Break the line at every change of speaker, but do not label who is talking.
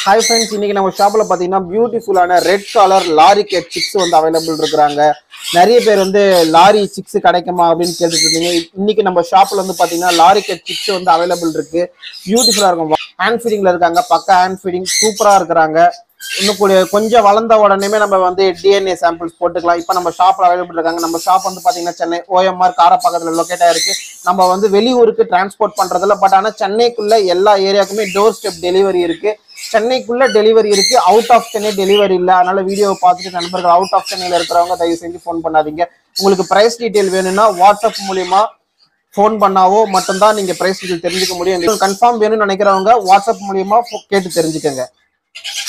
hi friends இன்னைக்கு நம்ம ஷாப்ல பாத்தீங்கன்னா பியூட்டிஃபுல்லான red colour lorikeet six வந்து அவைலபிள் இருக்கிறாங்க நிறைய பேர் வந்து லாரி சிக்ஸ் கிடைக்குமா அப்படின்னு கேட்டுட்டு இருந்தீங்க இன்னைக்கு நம்ம ஷாப்ல வந்து பாத்தீங்கன்னா லாரி கேட் சிக்ஸ் வந்து அவைலபிள் இருக்கு பியூட்டிஃபுல்லா இருக்கும் ஹேண்ட் ஃபீடிங்ல இருக்காங்க பக்கா ஹேண்ட் ஃபீடிங் சூப்பரா இருக்கிறாங்க இன்னும் கூட கொஞ்சம் வளர்ந்த உடனேமே நம்ம வந்து டிஎன்ஏ சாம்பிள்ஸ் போட்டுக்கலாம் இப்போ நம்ம ஷாப்ல அவைலபிள் இருக்காங்க நம்ம ஷாப் வந்து பாத்தீங்கன்னா சென்னை ஓஎம்ஆர் காரப்பாக்கத்துல லொக்கேட் ஆயிருக்கு நம்ம வந்து வெளியூருக்கு டிரான்ஸ்போர்ட் பண்றதில்ல பட் ஆனா சென்னைக்குள்ள எல்லா ஏரியாக்குமே டோர் ஸ்டெப் டெலிவரி இருக்கு சென்னைக்குள்ள டெலிவரி இருக்கு அவுட் ஆஃப் சென்னை டெலிவரி இல்லை அதனால வீடியோவை பார்த்துட்டு நண்பர்கள் அவுட் ஆஃப் சென்னையில இருக்கிறவங்க தயவு செஞ்சு ஃபோன் பண்ணாதீங்க உங்களுக்கு பிரைஸ் டீடைல் வேணும்னா வாட்ஸ்அப் மூலியமா ஃபோன் பண்ணாவோ மட்டும்தான் நீங்க பிரைஸ் டீடைல் தெரிஞ்சுக்க முடியும் கன்ஃபார்ம் வேணும்னு நினைக்கிறவங்க வாட்ஸ்அப் மூலியமா கேட்டு தெரிஞ்சுக்கங்க